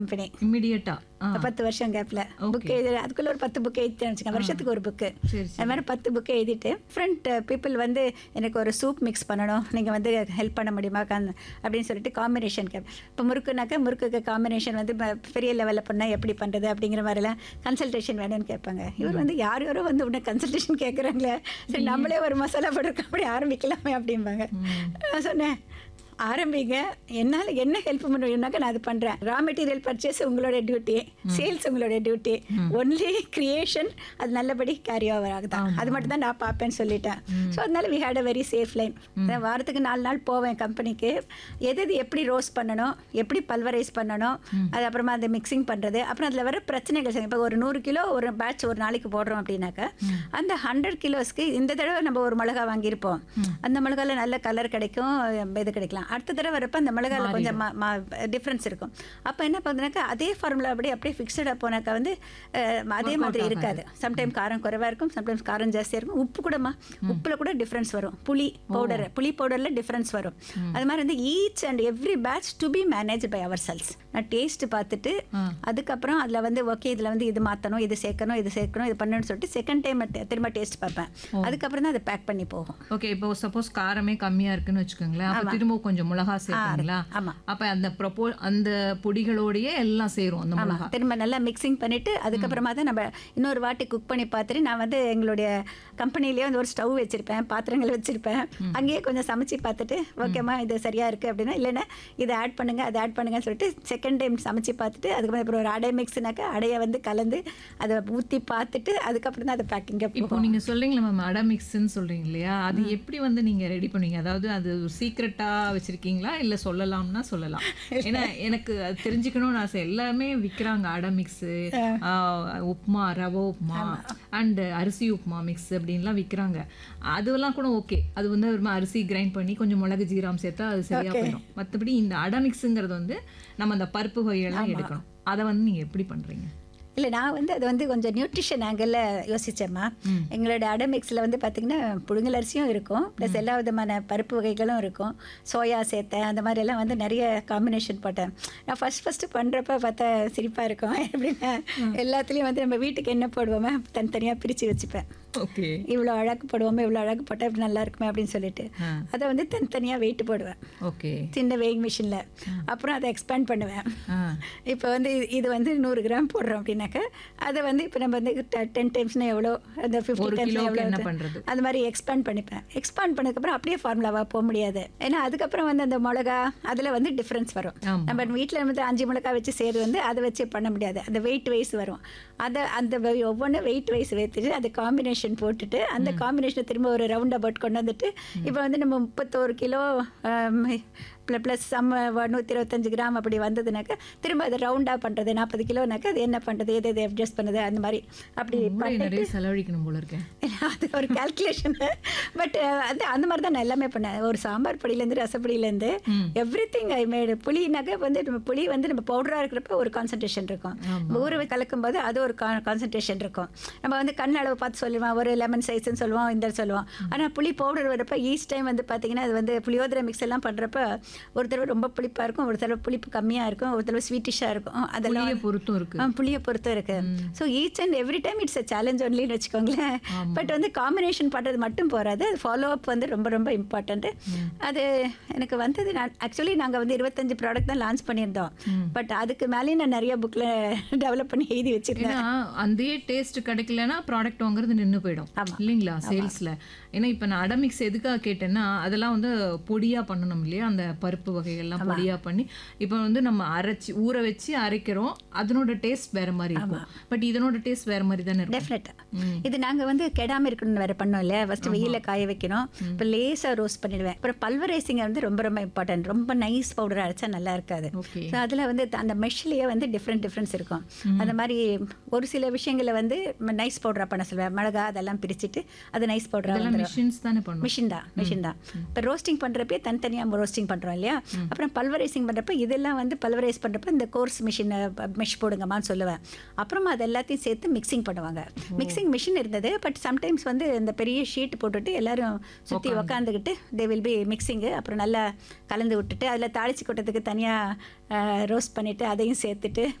Company இம்மிடியட்டா பத்து வருஷம் கேப்ல புக் எழுதி அதுக்குள்ள ஒரு பத்து புக் எழுதிட்டேன் வச்சுக்கோங்க வருஷத்துக்கு ஒரு புக்கு சரி அது மாதிரி பத்து புக்கு எழுதிட்டு ஃப்ரெண்ட் பீப்புள் வந்து எனக்கு ஒரு சூப் மிக்ஸ் பண்ணணும் நீங்கள் வந்து ஹெல்ப் பண்ண முடியுமா கன்- அப்படின்னு சொல்லிட்டு காம்பினேஷன் கேப் இப்போ முறுக்குனாக்கா முறுக்குக்கு காம்பினேஷன் வந்து ப- பெரிய லெவலில் பண்ணால் எப்படி பண்ணுறது அப்படிங்கிற மாதிரிலாம் கன்சல்டேஷன் வேணும்னு கேட்பாங்க இவர் வந்து யார் யாரோ வந்து உடனே கன்சல்டேஷன் கேட்குறாங்களே சரி நம்மளே ஒரு மசாலா போட்டு அப்படி ஆரம்பிக்கலாமே அப்படிம்பாங்க நான் சொன்னேன் ஆரம்பிங்க என்னால் என்ன ஹெல்ப் முடியும்னாக்கா நான் அது பண்ணுறேன் ரா மெட்டீரியல் பர்ச்சேஸ் உங்களோட டியூட்டி சேல்ஸ் உங்களோட டியூட்டி ஒன்லி கிரியேஷன் அது நல்லபடி கேரி ஓவர் ஆகுதா அது மட்டும் தான் நான் பார்ப்பேன்னு சொல்லிட்டேன் ஸோ அதனால we had a very safe line வாரத்துக்கு நாலு நாள் போவேன் கம்பெனிக்கு எது எது எப்படி ரோஸ்ட் பண்ணணும் எப்படி பல்வரைஸ் பண்ணணும் அது அப்புறமா அந்த மிக்சிங் பண்ணுறது அப்புறம் அதில் வர பிரச்சனைகள் இப்போ ஒரு நூறு கிலோ ஒரு பேட்ச் ஒரு நாளைக்கு போடுறோம் அப்படின்னாக்கா அந்த ஹண்ட்ரட் கிலோஸ்க்கு இந்த தடவை நம்ம ஒரு மிளகா வாங்கியிருப்போம் அந்த மிளகால நல்ல கலர் கிடைக்கும் இது கிடைக்கலாம் அடுத்த தடவை வரப்ப அந்த மிளகால கொஞ்சம் டிஃப்ரென்ஸ் இருக்கும் அப்போ என்ன பண்ணுனாக்கா அதே ஃபார்முலா அப்படி அப்படியே ஃபிக்ஸடாக போனாக்கா வந்து அஹ், அதே மாதிரி இருக்காது சம்டைம் காரம் குறைவாக இருக்கும் சம்டைம்ஸ் காரம் ஜாஸ்தியாக இருக்கும் உப்பு கூடமா உப்பில் கூட டிஃப்ரென்ஸ் வரும் புளி பவுடர் புளி பவுடரில் டிஃப்ரென்ஸ் வரும் அது மாதிரி வந்து each and every batch to be manage by our sales நான் டேஸ்ட் பார்த்துட்டு அதுக்கப்புறம் அதில் வந்து ஓகே இதில் வந்து இது மாற்றணும் இது சேர்க்கணும் இது சேர்க்கணும் இது பண்ணணும்னு சொல்லிட்டு செகண்ட் டைம் திரும்ப டேஸ்ட் பார்ப்பேன் அதுக்கப்புறம் தான் அதை பேக் பண்ணி போகும் ஓகே இப்போ சப்போஸ் காரமே கம்மியா இருக்குன்னு வச்சுக்கோங்களேன் அப்ப திரும்ப கொஞ்சம் மிளகா சேர்ப்பீங்களா ஆமா. அப்ப அந்த ப்ரொபோ அந்த பொடிகளோடயே எல்லாம் சேரும் அந்த மிளகா ஆமாம் திரும்ப நல்லா மிக்சிங் பண்ணிவிட்டு அதுக்கப்புறமா தான் நம்ம இன்னொரு வாட்டி குக் பண்ணி பார்த்துட்டு நான் வந்து எங்களுடைய கம்பெனிலேயே வந்து ஒரு ஸ்டவ் வச்சுருப்பேன் பாத்திரங்கள் வச்சுருப்பேன் அங்கேயே கொஞ்சம் சமைச்சு பார்த்துட்டு ஓகேம்மா இது சரியாக இருக்குது அப்படின்னா இல்லைன்னா இதை ஆட் பண்ணுங்கள் அதை ஆட் பண்ணுங்கன்னு சொல்லிட்டு செகண்ட் டைம் சமைச்சு பார்த்துட்டு அதுக்கப்புறம் அப்புறம் ஒரு அடை மிக்ஸ்னாக்கா அடையை வந்து கலந்து அதை ஊற்றி பார்த்துட்டு அதுக்கப்புறம் தான் அதை பேக்கிங்க இப்போ நீங்க சொல்றீங்களா மேம் அடா மிக்ஸ்ன்னு சொல்றீங்க இல்லையா அது எப்படி வந்து நீங்க ரெடி பண்ணுவீங்க அதாவது அது ஒரு சீக்ரெட்டா வச்சிருக்கீங்களா இல்ல சொல்லலாம்னா சொல்லலாம் ஏன்னா எனக்கு அது தெரிஞ்சுக்கணும்னு ஆசை எல்லாமே விக்கிறாங்க அடை மிக்ஸ் உப்புமா ரவை உப்புமா அண்ட் அரிசி உப்புமா மிக்ஸ் அப்படின்லாம் விக்கிறாங்க அதெல்லாம் கூட ஓகே அது வந்து ஒரு மாதிரி அரிசி கிரைண்ட் பண்ணி கொஞ்சம் மிளகு ஜீரம் சேர்த்தா அது சரியா போயிடும் மற்றபடி இந்த அடை மிக்ஸுங்கிறது வந்து நம்ம அந்த பருப்பு வகையெல்லாம் எடுக்கணும் அதை வந்து நீங்க எப்படி பண்றீங்க இல்லை நான் வந்து அது வந்து கொஞ்சம் நியூட்ரிஷன் ஆங்கிளில் யோசித்தேம்மா எங்களோட அடை மிக்ஸில் வந்து பார்த்திங்கன்னா புழுங்கல் அரிசியும் இருக்கும் ப்ளஸ் எல்லா விதமான பருப்பு வகைகளும் இருக்கும் சோயா சேர்த்தேன் அந்த மாதிரி எல்லாம் வந்து நிறைய காம்பினேஷன் போட்டேன் நான் ஃபஸ்ட் ஃபஸ்ட்டு பண்ணுறப்ப பார்த்தா சிரிப்பாக இருக்கும் எப்படின்னா எல்லாத்துலேயும் வந்து நம்ம வீட்டுக்கு என்ன போடுவோமே தனித்தனியாக பிரித்து வச்சுப்பேன் ஓகே இவ்வளோ அழகு போடுவோமே இவ்வளோ அழகு போட்டால் இப்படி நல்லா இருக்குமே அப்படின்னு சொல்லிட்டு அதை வந்து தனித்தனியாக வெயிட் போடுவேன் ஓகே சின்ன வெயிங் மிஷினில் அப்புறம் அதை எக்ஸ்பேண்ட் பண்ணுவேன் ஆ இப்போ வந்து இது- இது வந்து நூறு கிராம் போடுறோம் அப்படின்னாக்கா அதை வந்து இப்போ நம்ம வந்து டென் டைம்ஸ்னா எவ்வளோ அந்த ஃபிஃப்டி ஒரு டைம்ஸ்னா கிலோவுக்கு எவ்வளோ என்ன வருது? பண்றது? அந்த மாதிரி எக்ஸ்பேண்ட் பண்ணிப்பேன் எக்ஸ்பேண்ட் பண்ணதுக்கப்புறம் அப்படியே ஃபார்முலாவாக போக முடியாது ஏன்னா அதுக்கப்புறம் வந்து அந்த மிளகா அதில் வந்து டிஃப்ரென்ஸ் வரும் ஆமா. நம்ம வீட்டில் வந்து அஞ்சு மிளகா வச்சு செய்கிறது வந்து அதை வச்சு பண்ண முடியாது அந்த வெயிட் வைஸ் வரும் அதை அந்த ஒவ்வொன்றும் வெயிட் வைஸ் வைத்துட்டு அது காம்பினேஷன் போட்டுட்டு அந்த காம்பினேஷனை திரும்ப ஒரு ரவுண்ட் அபவுட் கொண்டு வந்துட்டு இப்போ வந்து நம்ம முப்பத்தோரு கிலோ ப்ளஸ் சம்ம நூற்றி இருபத்தஞ்சு கிராம் அப்படி வந்ததுனாக்கா திரும்ப அதை ரவுண்டாக பண்ணுறது நாற்பது கிலோனாக்கா அது என்ன பண்ணுறது எது எது அட்ஜஸ்ட் பண்ணுறது அந்த மாதிரி அப்படி மூளை நிறைய செலவழிக்கணும் போல இருக்கேன் அது ஒரு கால்குலேஷன் பட் அது அந்த மாதிரி தான் நான் எல்லாமே பண்ணேன் ஒரு சாம்பார் பொடியிலேருந்து ரசப்பொடியிலேருந்து எவ்ரி திங் ஐ மேடு புளினாக்க வந்து நம்ம புளி வந்து நம்ம பவுடராக இருக்கிறப்ப ஒரு கான்சன்ட்ரேஷன் இருக்கும் ஊற வச்சு கலக்கும் போது அது ஒரு கான்சன்ட்ரேஷன் இருக்கும் நம்ம வந்து கண் அளவு பார்த்து சொல்லுவோம் ஒரு லெமன் சைஸ்ன்னு சொல்லுவோம் இந்த சொல்லுவோம் ஆனால் புளி பவுடர் வரப்ப ஈச் டைம் வந்து பார்த்தீங்கன்னா அது வந்து புளியோதரை மிக்ஸ் எல்லாம் பண்ணுறப்ப ஒரு தடவை ரொம்ப புளிப்பாக இருக்கும் ஒரு தடவை புளிப்பு கம்மியாக இருக்கும் ஒரு தடவை ஸ்வீட்டிஷாக இருக்கும் அதெல்லாம் புளிய பொருத்தும் இருக்கு ஆ புளியை பொறுத்து இருக்கு so each and every time it's a challenge ஒன்லின்னு வச்சுக்கோங்களேன் பட் வந்து காம்பினேஷன் பண்ணுறது மட்டும் போகாது அது ஃபாலோ அப் வந்து ரொம்ப ரொம்ப இம்பார்ட்டன்ட் அது எனக்கு வந்தது நான் ஆக்சுவலி நாங்கள் வந்து இருபத்தஞ்சு ப்ராடக்ட் தான் லான்ச் பண்ணியிருந்தோம் பட் அதுக்கு மேலேயும் நான் நிறைய புக்கில் டெவலப் பண்ணி எழுதி வச்சிருந்தேன் ஏன்னா அதே டேஸ்ட் கிடைக்கலன்னா ப்ராடக்ட் வாங்குறது நின்னு போயிடும் இல்லைங்களா சேல்ஸ்ல ஏன்னா இப்ப நான் அடமிக்ஸ் எதுக்காக கேட்டேன்னா அதெல்லாம் வந்து பொடியா பண்ணணும் இல்லையா அந்த பருப்பு வகைகள்லாம் பொடியா பண்ணி இப்போ வந்து நம்ம அரைச்சி ஊற வச்சு அரைக்கிறோம் அதனோட டேஸ்ட் வேற மாதிரி இருக்கும் பட் இதனோட டேஸ்ட் வேற மாதிரி தானே இருக்கும் டெஃபினட்டாக இது நாங்கள் வந்து கெடாமல் இருக்கணும்னு வேற பண்ணோம் இல்லையா ஃபர்ஸ்ட் வெயிலில் காய வைக்கணும் இப்போ லேசாக ரோஸ்ட் பண்ணிடுவேன் அப்புறம் பல்வரைசிங் வந்து ரொம்ப ரொம்ப இம்பார்ட்டன்ட் ரொம்ப நைஸ் பவுடர் அரைச்சா நல்லா இருக்காது ஓகே ஸோ அதில் வந்து த- அந்த மெஷ்லேயே வந்து டிஃப்ரெண்ட் டிஃப்ரென்ஸ் இருக்கும் அந்த மாதிரி ஒரு சில விஷயங்களை வந்து நைஸ் பவுடராக பண்ண சொல்லுவேன் மிளகா அதெல்லாம் பிரிச்சுட்டு அது நைஸ் பவுடராக இதெல்லாம் மிஷின்ஸ் தானே பண்ணும் மிஷின் தான் மிஷின் தான் இப்போ ரோஸ்டிங் பண்ணுறப்பே தனித்தனியாக ரோஸ்டிங் பண்ணுறோம் பண்ணுறோம் இல்லையா அப்புறம் பல்வரைசிங் பண்ணுறப்ப இதெல்லாம் வந்து பல்வரைஸ் பண்ணுறப்ப இந்த கோர்ஸ் மிஷினை மெஷ் போடுங்கம்மான்னு சொல்லுவேன் அப்புறமா அது எல்லாத்தையும் சேர்த்து மிக்சிங் பண்ணுவாங்க மிக்சிங் மிஷின் இருந்தது பட் சம்டைம்ஸ் வந்து இந்த பெரிய ஷீட் போட்டுட்டு எல்லாரும் சுற்றி உக்காந்துக்கிட்டு தே வில் பி மிக்சிங்கு அப்புறம் நல்லா கலந்து விட்டுட்டு அதில் தாளிச்சு கொட்டத்துக்கு தனியாக ரோஸ்ட் பண்ணிவிட்டு அதையும் சேர்த்துட்டு